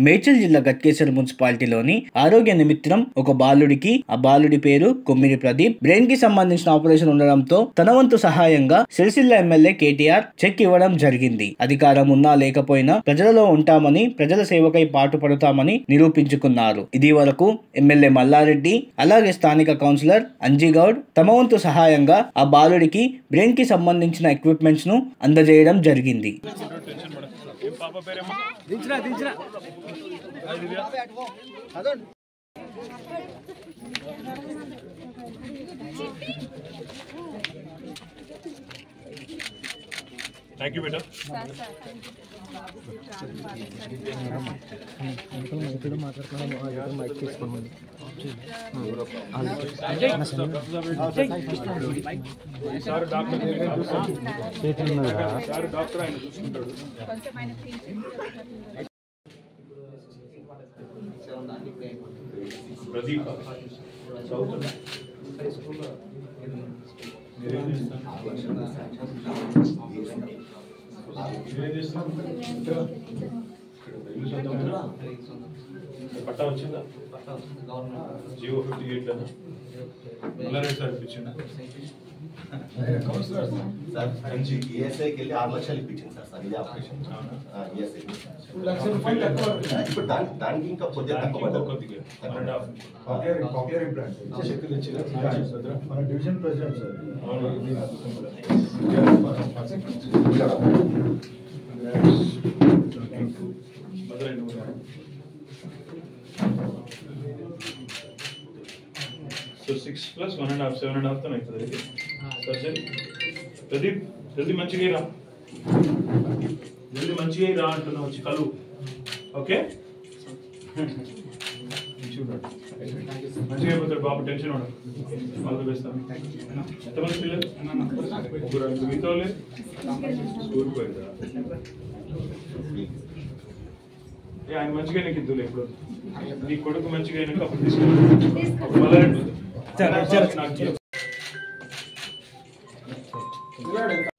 మేడ్చల్ జిల్లా గట్కేశ్వర మున్సిపాలిటీలోని ఆరోగ్య నిమిత్తం ఒక బాలుడికి ఆ బాలుడి పేరు కొమ్మిరి ప్రదీప్ బ్రెయిన్ కి సంబంధించిన ఆపరేషన్ ఉండడంతో తన వంతు సహాయంగా సిరిసిల్ల ఎమ్మెల్యే కేటీఆర్ చెక్ ఇవ్వడం జరిగింది అధికారం ఉన్నా లేకపోయినా ప్రజలలో ఉంటామని ప్రజల సేవకై పాటుపడతామని నిరూపించుకున్నారు ఇది వరకు ఎమ్మెల్యే మల్లారెడ్డి అలాగే స్థానిక కౌన్సిలర్ అంజీగౌడ్ తమ వంతు సహాయంగా ఆ బాలుడికి బ్రెయిన్ కి సంబంధించిన ఎక్విప్మెంట్స్ ను అందజేయడం జరిగింది థ్యాంక్ యూ బేటా సార్ డాక్టర్ సార్ డాక్టర్ ఆయన చూసుకుంటాడు ప్రదీప్ చదువుతున్నా మీరేం చేస్తారు మీరేం చేస్తారు ఇల్లు సొంతమేనా? పట్టా వచ్చిందా జియో ఫిఫ్టీ ఎయిట్ కదా మల్లారెడ్డి సార్ ఇప్పించిందా సార్ నుంచి ఈఎస్ఐకి వెళ్ళి ఆరు లక్షలు ఇప్పించింది సార్ సార్ ఇదే ఆపరేషన్ ఈఎస్ఐ ఇప్పుడు దానికి దానికి ఇంకా కొద్దిగా తక్కువ ఇంకో పడ్డది. కొద్దిగా one and half cochlear cochlear implant శక్తి తెచ్చిరా మన division president sir so six plus one and half seven and half తో అవుతుంది ఇది సర్జరీ ప్రదీప్ జల్దీ మంచిగా రా జల్దీ మంచిగా రా అంటున్నా వచ్చి కలు ఓకే మంచిగా అయిపోతాడు బాబు టెన్షన్ ఉండదు ఆల్ ది బెస్ట్ ఎంతమంది పిల్లలు ముగ్గురు ఐదుగురు. మిగతా వాళ్ళు స్కూల్కి పోయిందా ఏ ఆయన మంచిగా నీకు ఇద్దులే ఇప్పుడు నీ కొడుకు మంచిగా అయినాక అప్పుడు తీసుకో అప్పుడు మళ్ళీ నాకు చెప్పు.